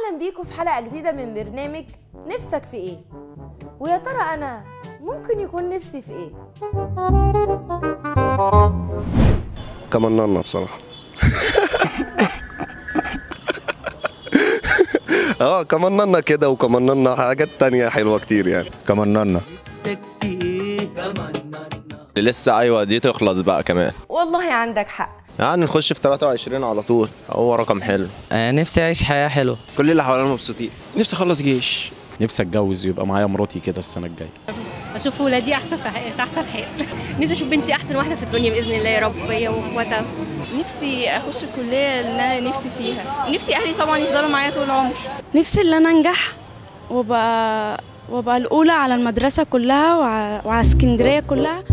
اهلا بيكم في حلقه جديده من برنامج نفسك في ايه ويا ترى انا ممكن يكون نفسي في ايه كمننا بصراحة اه كمننا كده وكمننا حاجات تانية حلوة كتير يعني كمننا اللي لسه ايوه دي تخلص بقى كمان والله عندك حق يعني نخش في 23 على طول هو رقم حلو آه، نفسي اعيش حياه حلوه كل اللي حوالينا مبسوطين نفسي اخلص جيش نفسي اتجوز ويبقى معايا مراتي كده السنه الجايه اشوف ولادي احسن في حياتي احسن حياه نفسي اشوف بنتي احسن واحده في الدنيا باذن الله يا رب هي واخواتها نفسي اخش الكليه اللي انا نفسي فيها نفسي اهلي طبعا يفضلوا معايا طول العمر نفسي اللي انا انجح وابقى وابقى الاولى على المدرسه كلها وع- وعلى اسكندريه كلها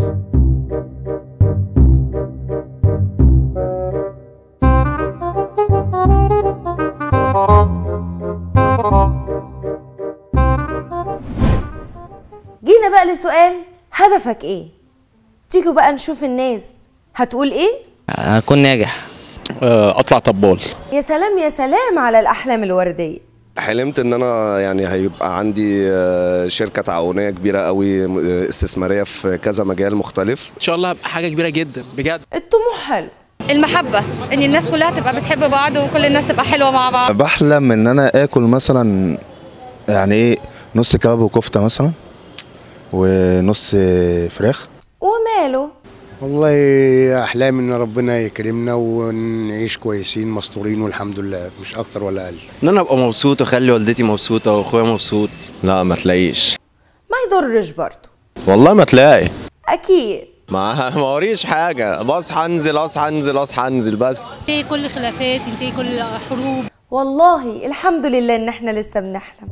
جينا بقى لسؤال هدفك ايه تيجوا بقى نشوف الناس هتقول ايه اكون ناجح آه، اطلع طبال يا سلام يا سلام على الاحلام الورديه حلمت ان انا يعني هيبقى عندي آه، شركة تعاونية كبيرة قوي آه، استثمارية في كذا مجال مختلف ان شاء الله هبقى حاجه كبيره جدا بجد الطموح حلو المحبه ان الناس كلها تبقى بتحب بعض وكل الناس تبقى حلوه مع بعض بحلم ان انا اكل مثلا يعني ايه نص كباب وكفته مثلا ونص فراخ وماله والله احلام ان ربنا يكرمنا ونعيش كويسين مستورين والحمد لله مش اكتر ولا اقل ان انا ابقى مبسوط واخلي والدتي مبسوطه واخويا مبسوط لا ما تلاقيش ما يضرش برضه والله ما تلاقي اكيد ما ما وريش حاجه بصحى انزل اصحى انزل اصحى انزل بس انتهي كل خلافات انتهي كل حروب والله الحمد لله ان احنا لسه بنحلم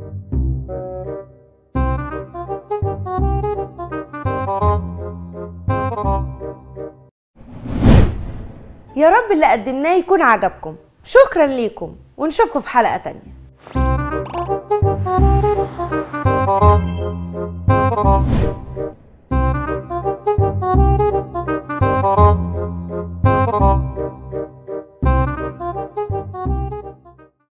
يا رب اللي قدمناه يكون عجبكم شكرا ليكم ونشوفكم في حلقة تانية